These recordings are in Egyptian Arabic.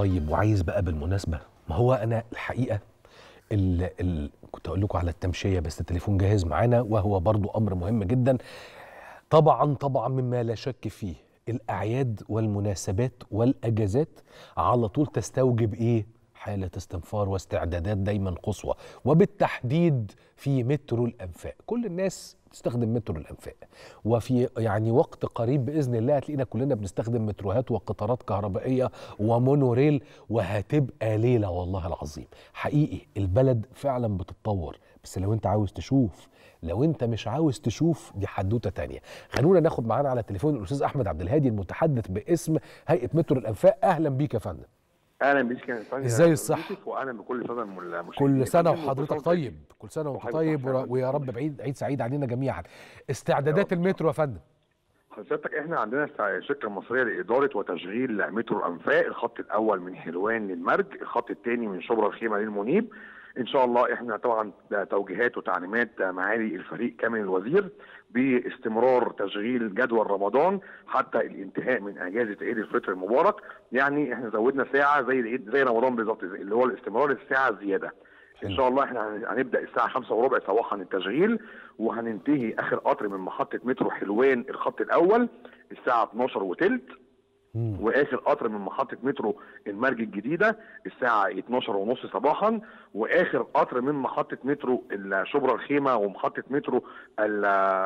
طيب وعايز بقى بالمناسبه ما هو انا الحقيقه ال ال كنت اقول لكم على التمشيه بس التليفون جاهز معانا وهو برضو امر مهم جدا طبعا طبعا مما لا شك فيه الاعياد والمناسبات والاجازات على طول تستوجب ايه حاله استنفار واستعدادات دايما قصوى وبالتحديد في مترو الانفاق كل الناس تستخدم مترو الانفاق وفي يعني وقت قريب باذن الله هتلاقينا كلنا بنستخدم متروهات وقطارات كهربائيه ومونوريل وهتبقى ليله والله العظيم حقيقي البلد فعلا بتتطور بس لو انت عاوز تشوف لو انت مش عاوز تشوف دي حدوته تانية خلونا ناخد معانا على التليفون الاستاذ احمد عبد الهادي المتحدث باسم هيئه مترو الانفاق اهلا بيك يا فندم اهلا بيك يا فندم ازاي الصحة؟ واهلا بكل الساده المشاهدين كل سنه يا فندم، وحضرتك وكل طيب كل سنه وانت وحضرتك طيب طيب. ور- ويا رب بعيد عيد سعيد علينا جميعا استعدادات المترو يا فندم حضرتك احنا عندنا سع- شركه مصريه لاداره وتشغيل مترو الانفاق الخط الاول من حلوان للمرج الخط الثاني من شبرا الخيمه للمنيب ان شاء الله احنا طبعا ده توجيهات وتعليمات معالي الفريق كامل الوزير باستمرار تشغيل جدول رمضان حتى الانتهاء من اجازه عيد الفطر المبارك يعني احنا زودنا ساعه زي العيد زي رمضان بالظبط اللي هو الاستمرار الساعه الزياده ان شاء الله احنا هن- هنبدا الساعه 5 وربع صباحا التشغيل وهننتهي اخر قطر من محطه مترو حلوان الخط الاول الساعه 12 وثلث مم. واخر قطر من محطه مترو المرج الجديده الساعه 12 ونص صباحا واخر قطر من محطه مترو ال- شبرا الخيمه ومحطه مترو ال-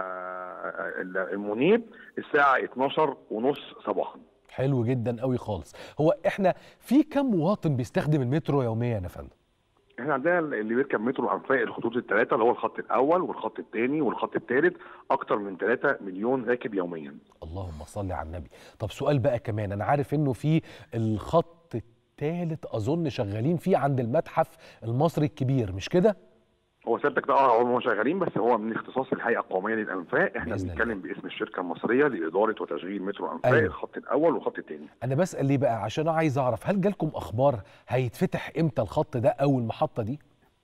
ال- المنيب الساعه 12 ونص صباحا حلو جدا قوي خالص هو احنا في كم مواطن بيستخدم المترو يوميا يا فندم احنا عندنا اللي بيركب مترو انفاق الخطوط الثلاثه اللي هو الخط الاول والخط الثاني والخط الثالث اكتر من 3 مليون راكب يوميا اللهم صل على النبي طب سؤال بقى كمان انا عارف انه في الخط الثالث اظن شغالين فيه عند المتحف المصري الكبير مش كده هو سيادتك ده اه هم شغالين بس هو من اختصاص الهيئه القوميه للانفاق احنا بإذن بنتكلم باسم الشركه المصريه لاداره وتشغيل مترو انفاق أيوة. الخط الاول والخط الثاني انا بسال ليه بقى عشان أنا عايز اعرف هل جالكم اخبار هيتفتح امتى الخط ده او المحطه دي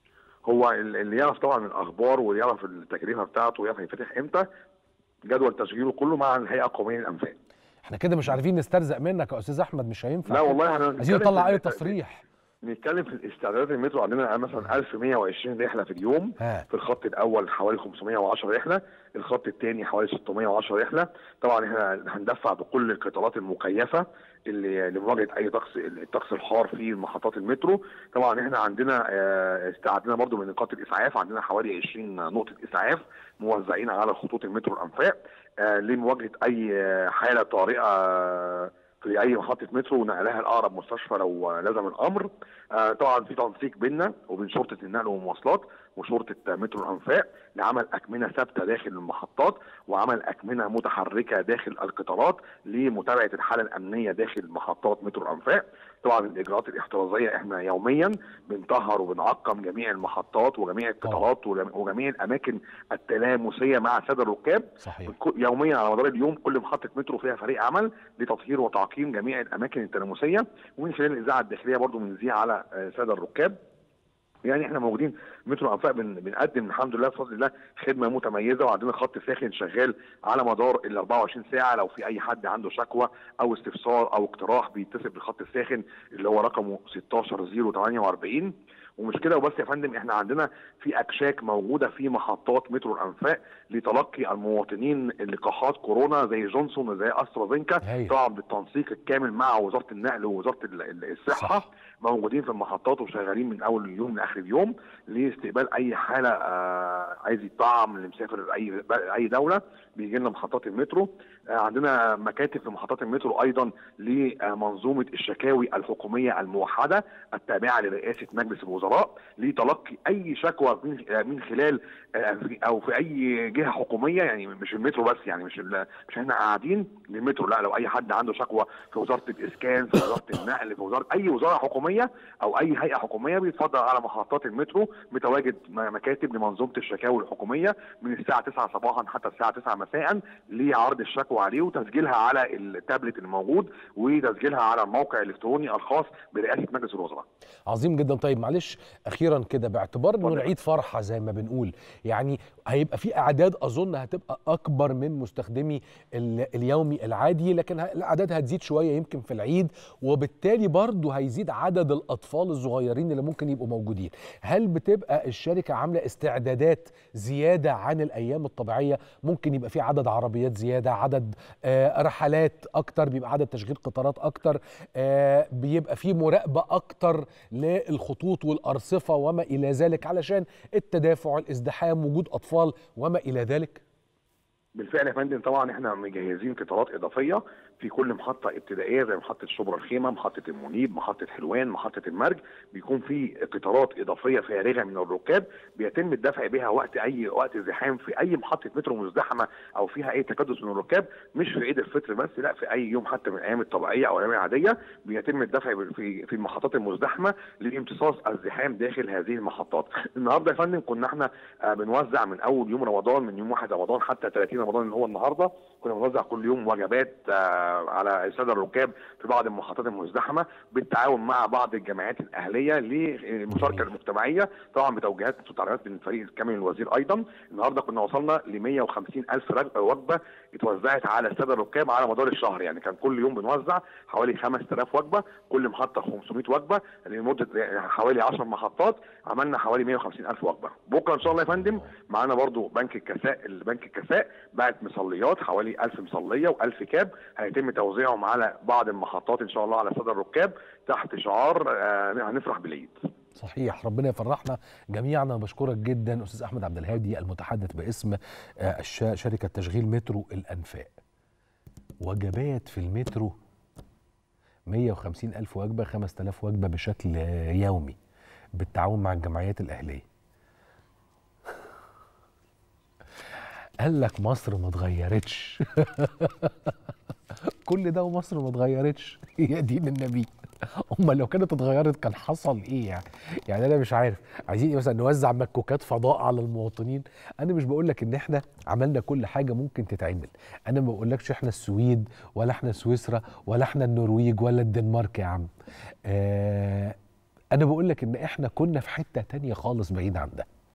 هو ال- اللي يعرف طبعا الاخبار ويعرف التكلفه بتاعته ويعرف هيفتح امتى جدول تشغيله كله مع الهيئه القوميه للانفاق احنا كده مش عارفين نسترزق منك يا استاذ احمد مش هينفع لا كده. والله احنا عايزين بنتكلم نطلع في- اي تصريح نتكلم في الاستعدادات المترو عندنا مثلا 1120 رحله في اليوم ها في الخط الاول حوالي 510 رحله الخط الثاني حوالي 610 رحله طبعا احنا هندفع بكل القطارات المكيفه اللي لمواجهه اي طقس الطقس الحار في محطات المترو طبعا احنا عندنا آه، استعدنا برضو من نقاط الاسعاف عندنا حوالي 20 نقطه اسعاف موزعين على خطوط المترو الانفاق آه، لمواجهه اي آه، حاله طارئه آه، في اي محطه مترو ونقلها لاقرب مستشفى لو آه، لزم الامر آه، طبعا في تنسيق بيننا وبين شرطه النقل والمواصلات وشرطه مترو الانفاق لعمل اكمنه ثابته داخل المحطات وعمل اكمنه متحركه داخل القطارات لمتابعه الحاله الامنيه داخل محطات مترو الانفاق طبعا الاجراءات الاحترازيه احنا يوميا بنطهر وبنعقم جميع المحطات وجميع القطارات وجم- وجميع الاماكن التلامسيه مع الساده الركاب صحيح كل- يوميا على مدار اليوم كل محطه مترو فيها فريق عمل لتطهير وتعقيم جميع الاماكن التلامسيه ومن خلال الاذاعه الداخليه برضو بنذيع على آه، الساده الركاب يعني احنا موجودين مترو انفاق بن بنقدم الحمد لله بفضل الله خدمه متميزه وعندنا خط ساخن شغال على مدار ال 24 ساعه لو في اي حد عنده شكوى او استفسار او اقتراح بيتصل بالخط الساخن اللي هو رقمه 16048 ومش كده وبس يا فندم احنا عندنا في اكشاك موجوده في محطات مترو الانفاق لتلقي المواطنين لقاحات كورونا زي جونسون وزي استرازينكا هايل. طبعا بالتنسيق الكامل مع وزاره النقل ووزاره ال- ال- الصحه صح. موجودين في المحطات وشغالين من اول اليوم لاخر اليوم لاستقبال اي حاله آه، عايز يطعم اللي مسافر اي اي دوله بيجي لنا محطات المترو آه، عندنا مكاتب في محطات المترو ايضا لمنظومه الشكاوي الحكوميه الموحده التابعه لرئاسه مجلس الوزراء لتلقي اي شكوى من آه، من خلال آه، في- او في اي جهه حكوميه يعني مش المترو بس يعني مش ال- مش احنا قاعدين للمترو لا لو اي حد عنده شكوى في وزاره الاسكان في وزاره النقل في وزاره اي وزاره حكوميه او اي هيئه حكوميه بيتفضل على محطات المترو متواجد م- مكاتب لمنظومه الشكاوي الحكوميه من الساعه 9 صباحا حتى الساعه 9 مساء لعرض الشكوى يشاركوا عليه وتسجيلها على التابلت الموجود وتسجيلها على الموقع الالكتروني الخاص برئاسه مجلس الوزراء. عظيم جدا طيب معلش اخيرا كده باعتبار انه اتفضل. العيد فرحه زي ما بنقول يعني هيبقى في اعداد اظن هتبقى اكبر من مستخدمي ال- اليومي العادي لكن ه- الاعداد هتزيد شويه يمكن في العيد وبالتالي برضه هيزيد عدد الاطفال الصغيرين اللي ممكن يبقوا موجودين هل بتبقى الشركه عامله استعدادات زياده عن الايام الطبيعيه ممكن يبقى في عدد عربيات زياده عدد آه، رحلات اكتر بيبقى عدد تشغيل قطارات اكتر آه، بيبقى في مراقبه اكتر للخطوط والارصفه وما الى ذلك علشان التدافع الازدحام وجود اطفال وما الى ذلك بالفعل يا فندم طبعا احنا مجهزين قطارات اضافيه في كل محطه ابتدائيه زي محطه شبرا الخيمه، محطه المنيب، محطه حلوان، محطه المرج، بيكون في قطارات اضافيه فارغه من الركاب بيتم الدفع بها وقت اي وقت زحام في اي محطه مترو مزدحمه او فيها اي تكدس من الركاب مش في عيد الفطر بس لا في اي يوم حتى من الايام الطبيعيه او الايام العاديه بيتم الدفع في في المحطات المزدحمه لامتصاص الزحام داخل هذه المحطات. النهارده يا فندم كنا احنا آه، بنوزع من اول يوم رمضان من يوم 1 رمضان حتى 30 رمضان اللي هو النهارده كنا بنوزع كل يوم وجبات آه، على الساده الركاب في بعض المحطات المزدحمه بالتعاون مع بعض الجمعيات الاهليه للمشاركه المجتمعيه طبعا بتوجيهات وتعليمات من فريق كامل الوزير ايضا النهارده كنا وصلنا ل 150 الف رج- وجبه اتوزعت على الساده الركاب على مدار الشهر يعني كان كل يوم بنوزع حوالي 5000 وجبه كل محطه 500 وجبه لمده حوالي 10 محطات عملنا حوالي 150 الف وجبه بكره ان شاء الله يا فندم معانا برضو بنك الكساء البنك الكساء بعت مصليات حوالي 1000 مصليه و1000 كاب هيتم توزيعهم على بعض المحطات ان شاء الله على ساده الركاب تحت شعار آه، هنفرح بالعيد صحيح ربنا يفرحنا جميعا أنا بشكرك جدا استاذ احمد عبد الهادي المتحدث باسم آه، الش- شركه تشغيل مترو الانفاق وجبات في المترو 150 ألف وجبة 5000 وجبة بشكل آه، يومي بالتعاون مع الجمعيات الأهلية قال لك مصر ما اتغيرتش كل ده ومصر ما اتغيرتش يا دين النبي امال لو كانت اتغيرت كان حصل ايه يعني يعني انا مش عارف عايزين إيه مثلا نوزع مكوكات فضاء على المواطنين انا مش بقول لك ان احنا عملنا كل حاجه ممكن تتعمل انا ما بقولكش احنا السويد ولا احنا سويسرا ولا احنا النرويج ولا الدنمارك يا عم آه انا بقول لك ان احنا كنا في حته تانية خالص بعيد عن ده